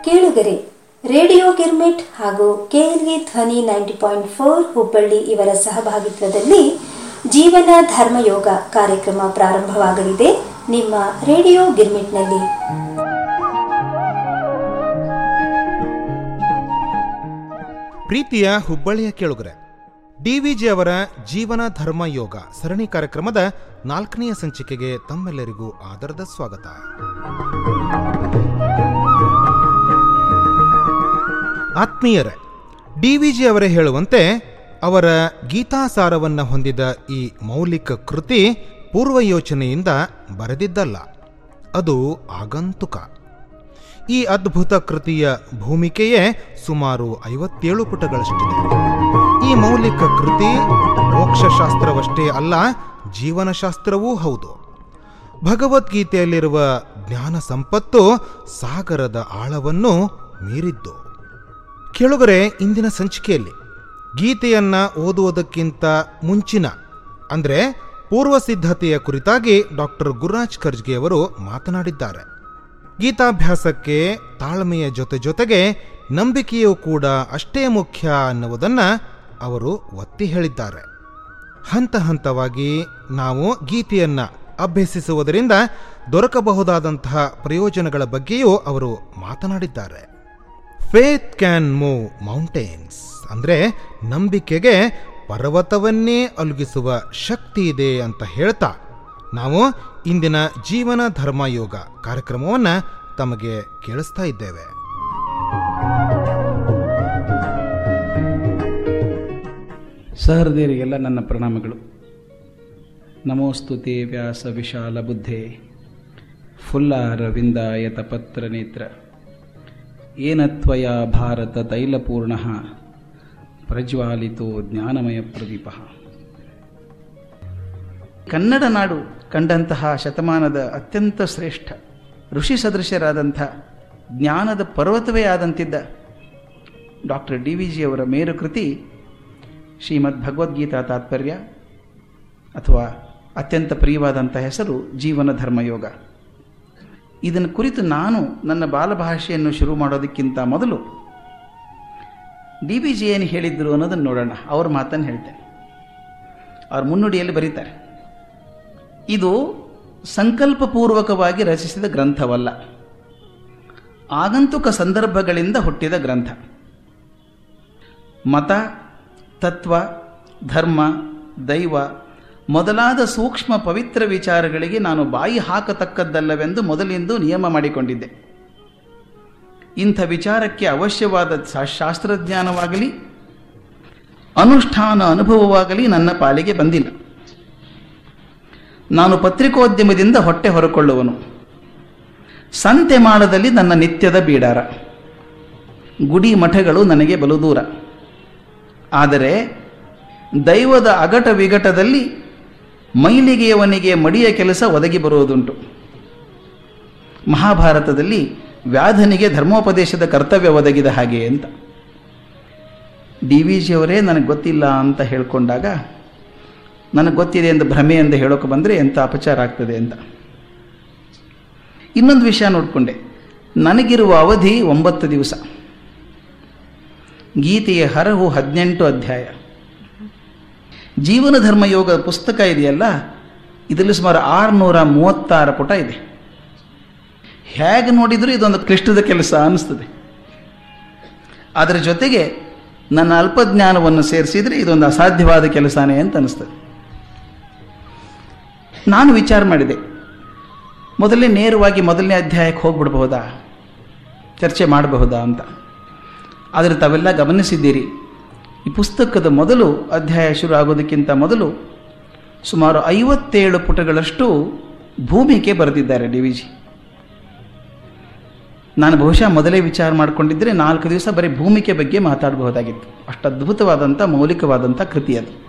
ಕೇಳುಗರೆ ರೇಡಿಯೋ ಗಿರ್ಮಿಟ್ ಹಾಗೂ ಕೆಎಲ್ವಿ ಧ್ವನಿ ನೈಂಟಿ ಪಾಯಿಂಟ್ ಫೋರ್ ಹುಬ್ಬಳ್ಳಿ ಇವರ ಸಹಭಾಗಿತ್ವದಲ್ಲಿ ಜೀವನ ಧರ್ಮಯೋಗ ಕಾರ್ಯಕ್ರಮ ಪ್ರಾರಂಭವಾಗಲಿದೆ ನಿಮ್ಮ ರೇಡಿಯೋ ಗಿರ್ಮಿಟ್ನಲ್ಲಿ ಪ್ರೀತಿಯ ಹುಬ್ಬಳ್ಳಿಯ ಕೇಳುಗರೆ ಡಿವಿಜಿ ಅವರ ಜೀವನ ಧರ್ಮ ಯೋಗ ಸರಣಿ ಕಾರ್ಯಕ್ರಮದ ನಾಲ್ಕನೆಯ ಸಂಚಿಕೆಗೆ ತಮ್ಮೆಲ್ಲರಿಗೂ ಆದರದ ಸ್ವಾಗತ ಆತ್ಮೀಯರೇ ಡಿವಿಜಿ ಅವರೇ ಹೇಳುವಂತೆ ಅವರ ಗೀತಾಸಾರವನ್ನ ಹೊಂದಿದ ಈ ಮೌಲಿಕ ಕೃತಿ ಪೂರ್ವ ಯೋಚನೆಯಿಂದ ಬರೆದಿದ್ದಲ್ಲ ಅದು ಆಗಂತುಕ ಈ ಅದ್ಭುತ ಕೃತಿಯ ಭೂಮಿಕೆಯೇ ಸುಮಾರು ಐವತ್ತೇಳು ಪುಟಗಳಷ್ಟಿದೆ ಈ ಮೌಲಿಕ ಕೃತಿ ಮೋಕ್ಷಶಾಸ್ತ್ರವಷ್ಟೇ ಅಲ್ಲ ಜೀವನಶಾಸ್ತ್ರವೂ ಹೌದು ಭಗವದ್ಗೀತೆಯಲ್ಲಿರುವ ಜ್ಞಾನ ಸಂಪತ್ತು ಸಾಗರದ ಆಳವನ್ನು ಮೀರಿದ್ದು ಕೆಳಗರೆ ಇಂದಿನ ಸಂಚಿಕೆಯಲ್ಲಿ ಗೀತೆಯನ್ನ ಓದುವುದಕ್ಕಿಂತ ಮುಂಚಿನ ಅಂದರೆ ಪೂರ್ವ ಸಿದ್ಧತೆಯ ಕುರಿತಾಗಿ ಡಾಕ್ಟರ್ ಗುರುರಾಜ್ ಖರ್ಜ್ಗೆ ಅವರು ಮಾತನಾಡಿದ್ದಾರೆ ಗೀತಾಭ್ಯಾಸಕ್ಕೆ ತಾಳ್ಮೆಯ ಜೊತೆ ಜೊತೆಗೆ ನಂಬಿಕೆಯೂ ಕೂಡ ಅಷ್ಟೇ ಮುಖ್ಯ ಅನ್ನುವುದನ್ನ ಅವರು ಒತ್ತಿ ಹೇಳಿದ್ದಾರೆ ಹಂತ ಹಂತವಾಗಿ ನಾವು ಗೀತೆಯನ್ನ ಅಭ್ಯಸಿಸುವುದರಿಂದ ದೊರಕಬಹುದಾದಂತಹ ಪ್ರಯೋಜನಗಳ ಬಗ್ಗೆಯೂ ಅವರು ಮಾತನಾಡಿದ್ದಾರೆ ಫೇತ್ ಕ್ಯಾನ್ ಮೂವ್ ಮೌಂಟೇನ್ಸ್ ಅಂದರೆ ನಂಬಿಕೆಗೆ ಪರ್ವತವನ್ನೇ ಅಲುಗಿಸುವ ಶಕ್ತಿ ಇದೆ ಅಂತ ಹೇಳ್ತಾ ನಾವು ಇಂದಿನ ಜೀವನ ಧರ್ಮ ಯೋಗ ಕಾರ್ಯಕ್ರಮವನ್ನು ತಮಗೆ ಕೇಳಿಸ್ತಾ ಇದ್ದೇವೆ ಸಹೃದಯರಿಗೆಲ್ಲ ನನ್ನ ಪ್ರಣಾಮಗಳು ನಮೋಸ್ತುತೆ ವ್ಯಾಸ ವಿಶಾಲ ಬುದ್ಧೆ ಫುಲ್ಲಾರವಿಂದಾಯತ ಪತ್ರ ನೇತ್ರ ಏನತ್ವಯ ಭಾರತ ತೈಲಪೂರ್ಣ ಪ್ರಜ್ವಾಲಿತೋ ಜ್ಞಾನಮಯ ಪ್ರದೀಪ ಕನ್ನಡ ನಾಡು ಕಂಡಂತಹ ಶತಮಾನದ ಅತ್ಯಂತ ಶ್ರೇಷ್ಠ ಋಷಿ ಸದೃಶರಾದಂಥ ಜ್ಞಾನದ ಪರ್ವತವೇ ಆದಂತಿದ್ದ ಡಾಕ್ಟರ್ ಡಿ ವಿ ಜಿಯವರ ಮೇರು ಕೃತಿ ಶ್ರೀಮದ್ ಭಗವದ್ಗೀತಾ ತಾತ್ಪರ್ಯ ಅಥವಾ ಅತ್ಯಂತ ಪ್ರಿಯವಾದಂಥ ಹೆಸರು ಜೀವನ ಧರ್ಮಯೋಗ ಇದನ್ನು ಕುರಿತು ನಾನು ನನ್ನ ಬಾಲಭಾಷೆಯನ್ನು ಶುರು ಮಾಡೋದಕ್ಕಿಂತ ಮೊದಲು ಡಿ ಬಿ ಜಿ ಏನು ಹೇಳಿದ್ರು ಅನ್ನೋದನ್ನು ನೋಡೋಣ ಅವ್ರ ಮಾತನ್ನು ಹೇಳ್ತೇನೆ ಅವ್ರ ಮುನ್ನುಡಿಯಲ್ಲಿ ಬರೀತಾರೆ ಇದು ಸಂಕಲ್ಪಪೂರ್ವಕವಾಗಿ ರಚಿಸಿದ ಗ್ರಂಥವಲ್ಲ ಆಗಂತುಕ ಸಂದರ್ಭಗಳಿಂದ ಹುಟ್ಟಿದ ಗ್ರಂಥ ಮತ ತತ್ವ ಧರ್ಮ ದೈವ ಮೊದಲಾದ ಸೂಕ್ಷ್ಮ ಪವಿತ್ರ ವಿಚಾರಗಳಿಗೆ ನಾನು ಬಾಯಿ ಹಾಕತಕ್ಕದ್ದಲ್ಲವೆಂದು ಮೊದಲಿಂದು ನಿಯಮ ಮಾಡಿಕೊಂಡಿದ್ದೆ ಇಂಥ ವಿಚಾರಕ್ಕೆ ಅವಶ್ಯವಾದ ಶಾಸ್ತ್ರಜ್ಞಾನವಾಗಲಿ ಅನುಷ್ಠಾನ ಅನುಭವವಾಗಲಿ ನನ್ನ ಪಾಲಿಗೆ ಬಂದಿಲ್ಲ ನಾನು ಪತ್ರಿಕೋದ್ಯಮದಿಂದ ಹೊಟ್ಟೆ ಹೊರಕೊಳ್ಳುವನು ಸಂತೆ ಮಾಡದಲ್ಲಿ ನನ್ನ ನಿತ್ಯದ ಬೀಡಾರ ಗುಡಿ ಮಠಗಳು ನನಗೆ ಬಲು ದೂರ ಆದರೆ ದೈವದ ಅಗಟ ವಿಗಟದಲ್ಲಿ ಮೈಲಿಗೆಯವನಿಗೆ ಮಡಿಯ ಕೆಲಸ ಒದಗಿ ಬರುವುದುಂಟು ಮಹಾಭಾರತದಲ್ಲಿ ವ್ಯಾಧನಿಗೆ ಧರ್ಮೋಪದೇಶದ ಕರ್ತವ್ಯ ಒದಗಿದ ಹಾಗೆ ಅಂತ ಡಿ ವಿ ಜಿಯವರೇ ನನಗೆ ಗೊತ್ತಿಲ್ಲ ಅಂತ ಹೇಳ್ಕೊಂಡಾಗ ನನಗೆ ಗೊತ್ತಿದೆ ಎಂದು ಭ್ರಮೆ ಎಂದು ಹೇಳೋಕೆ ಬಂದರೆ ಎಂಥ ಅಪಚಾರ ಆಗ್ತದೆ ಅಂತ ಇನ್ನೊಂದು ವಿಷಯ ನೋಡಿಕೊಂಡೆ ನನಗಿರುವ ಅವಧಿ ಒಂಬತ್ತು ದಿವಸ ಗೀತೆಯ ಹರಹು ಹದಿನೆಂಟು ಅಧ್ಯಾಯ ಜೀವನ ಧರ್ಮಯೋಗ ಪುಸ್ತಕ ಇದೆಯಲ್ಲ ಇದರಲ್ಲಿ ಸುಮಾರು ಆರುನೂರ ಮೂವತ್ತಾರು ಪುಟ ಇದೆ ಹೇಗೆ ನೋಡಿದರೂ ಇದೊಂದು ಕ್ಲಿಷ್ಟದ ಕೆಲಸ ಅನ್ನಿಸ್ತದೆ ಅದರ ಜೊತೆಗೆ ನನ್ನ ಅಲ್ಪಜ್ಞಾನವನ್ನು ಸೇರಿಸಿದರೆ ಇದೊಂದು ಅಸಾಧ್ಯವಾದ ಕೆಲಸನೇ ಅಂತ ಅನಿಸ್ತದೆ ನಾನು ವಿಚಾರ ಮಾಡಿದೆ ಮೊದಲನೇ ನೇರವಾಗಿ ಮೊದಲನೇ ಅಧ್ಯಾಯಕ್ಕೆ ಹೋಗ್ಬಿಡ್ಬಹುದಾ ಚರ್ಚೆ ಮಾಡಬಹುದಾ ಅಂತ ಆದರೆ ತಾವೆಲ್ಲ ಗಮನಿಸಿದ್ದೀರಿ ಈ ಪುಸ್ತಕದ ಮೊದಲು ಅಧ್ಯಾಯ ಶುರು ಆಗೋದಕ್ಕಿಂತ ಮೊದಲು ಸುಮಾರು ಐವತ್ತೇಳು ಪುಟಗಳಷ್ಟು ಭೂಮಿಕೆ ಬರೆದಿದ್ದಾರೆ ಡಿ ವಿ ಜಿ ನಾನು ಬಹುಶಃ ಮೊದಲೇ ವಿಚಾರ ಮಾಡಿಕೊಂಡಿದ್ದರೆ ನಾಲ್ಕು ದಿವಸ ಬರೀ ಭೂಮಿಕೆ ಬಗ್ಗೆ ಮಾತಾಡಬಹುದಾಗಿತ್ತು ಅಷ್ಟು ಅದ್ಭುತವಾದಂಥ ಮೌಲಿಕವಾದಂಥ ಕೃತಿ ಅದು